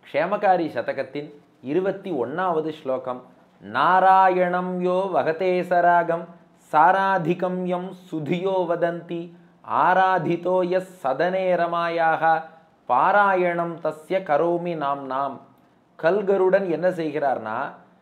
க்ஷேமகாரி சதகத்தின் இருபத்தி ஒன்றாவது ஸ்லோகம் நாராயணம் யோ வகதே சராகம் சாராதிகம் யம் சுதியோ வதந்தி ஆராதிதோ எஸ் சதனே ரமாயாக பாராயணம் தஸ்ய கரோமி நாம் நாம் கல்கருடன் என்ன செய்கிறார்னா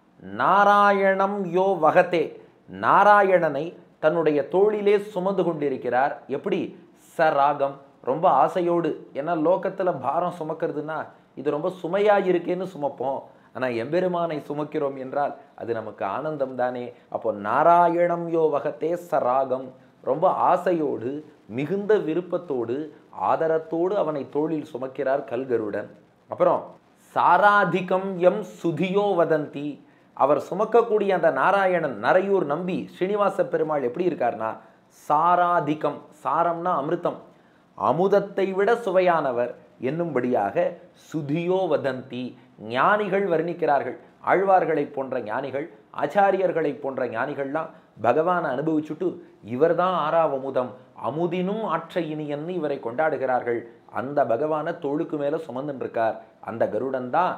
நாராயணம் யோ வகத்தே நாராயணனை தன்னுடைய தோளிலே சுமந்து கொண்டிருக்கிறார் எப்படி சராகம் ரொம்ப ஆசையோடு ஏன்னா லோகத்தில் பாரம் சுமக்கிறதுனா இது ரொம்ப சுமையாக இருக்கேன்னு சுமப்போம் ஆனால் எம்பெருமானை சுமக்கிறோம் என்றால் அது நமக்கு ஆனந்தம் தானே அப்போ நாராயணம் யோ வகத்தே சராகம் ரொம்ப ஆசையோடு மிகுந்த விருப்பத்தோடு ஆதரத்தோடு அவனை தோளில் சுமக்கிறார் கல்கருடன் அப்புறம் சாராதிகம் எம் சுதியோ வதந்தி அவர் சுமக்கக்கூடிய அந்த நாராயணன் நரையூர் நம்பி ஸ்ரீனிவாச பெருமாள் எப்படி இருக்கார்னா சாராதிகம் சாரம்னா அமிர்தம் அமுதத்தை விட சுவையானவர் என்னும்படியாக சுதியோ வதந்தி ஞானிகள் வர்ணிக்கிறார்கள் ஆழ்வார்களைப் போன்ற ஞானிகள் ஆச்சாரியர்களைப் போன்ற ஞானிகள்லாம் பகவானை அனுபவிச்சுட்டு இவர்தான் ஆறாவமுதம் அமுதினும் ஆற்ற இனியன்னு இவரை கொண்டாடுகிறார்கள் அந்த பகவானை தோளுக்கு மேலே சுமந்துன்னு இருக்கார் அந்த கருடன் தான்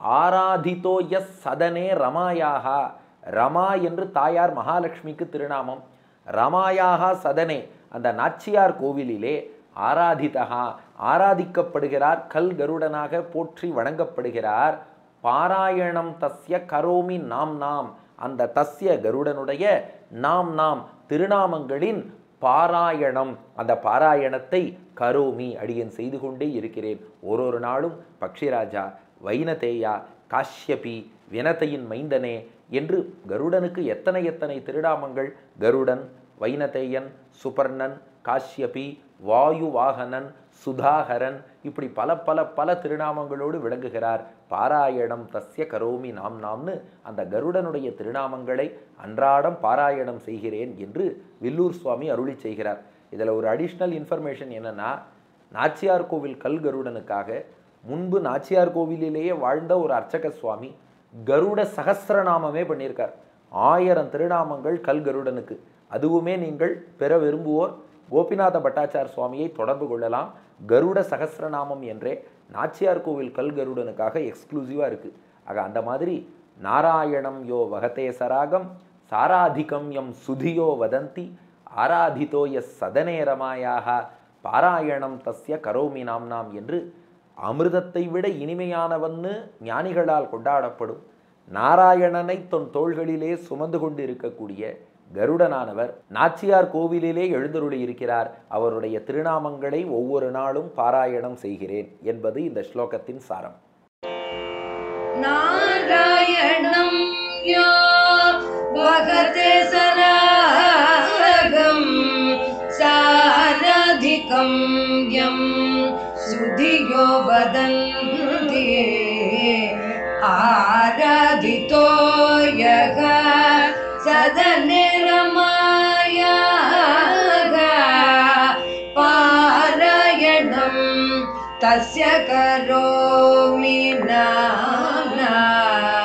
ஆராதிதோ எஸ் சதனே ரமாயாகா ரமா என்று தாயார் மகாலட்சுமிக்கு திருநாமம் ரமாயாகா சதனே அந்த நாச்சியார் கோவிலிலே ஆராதிதகா ஆராதிக்கப்படுகிறார் கல் கருடனாக போற்றி வணங்கப்படுகிறார் பாராயணம் தஸ்ய கரோமி நாம் நாம் அந்த தஸ்ய கருடனுடைய நாம் நாம் திருநாமங்களின் பாராயணம் அந்த பாராயணத்தை கரோமி அடியன் செய்து கொண்டே இருக்கிறேன் ஒரு ஒரு நாளும் பக்ஷிராஜா வைனதேயா காஷ்யபி வினதையின் மைந்தனே என்று கருடனுக்கு எத்தனை எத்தனை திருநாமங்கள் கருடன் வைனதேயன் சுபர்ணன் காஷ்யபி வாயுவாகனன் சுதாகரன் இப்படி பல பல பல திருநாமங்களோடு விளங்குகிறார் பாராயணம் தஸ்ய கரோமி நாம் நாம்னு அந்த கருடனுடைய திருநாமங்களை அன்றாடம் பாராயணம் செய்கிறேன் என்று வில்லூர் சுவாமி அருளி செய்கிறார் இதில் ஒரு அடிஷ்னல் இன்ஃபர்மேஷன் என்னன்னா நாச்சியார் கோவில் கல் கருடனுக்காக முன்பு நாச்சியார் கோவிலிலேயே வாழ்ந்த ஒரு அர்ச்சக சுவாமி கருட சகஸ்ரநாமமே பண்ணியிருக்கார் ஆயிரம் திருநாமங்கள் கல் கருடனுக்கு அதுவுமே நீங்கள் பெற விரும்புவோர் கோபிநாத பட்டாச்சார் சுவாமியை தொடர்பு கொள்ளலாம் கருட சகஸ்ரநாமம் என்றே நாச்சியார் கோவில் கல் கருடனுக்காக எக்ஸ்க்ளூசிவாக இருக்குது ஆக அந்த மாதிரி நாராயணம் யோ வகதே சராகம் சாராதிகம் எம் சுதியோ வதந்தி ஆராதிதோ எஸ் சதனே ரமாயாக பாராயணம் தஸ்ய கரோமி நாம் நாம் என்று அமிர்தத்தை விட இனிமையானவன்னு ஞானிகளால் கொண்டாடப்படும் நாராயணனை தொன் தோள்களிலே சுமந்து கொண்டு இருக்கக்கூடிய கருடனானவர் நாச்சியார் கோவிலிலே எழுந்தருளி இருக்கிறார் அவருடைய திருநாமங்களை ஒவ்வொரு நாளும் பாராயணம் செய்கிறேன் என்பது இந்த ஸ்லோகத்தின் சாரம் नारायणं यो वहते सरागं सारधिकं यं सुधियो वदन्ति आराधितो यः सदने रमायाः पारायणं तस्य करोमि नाम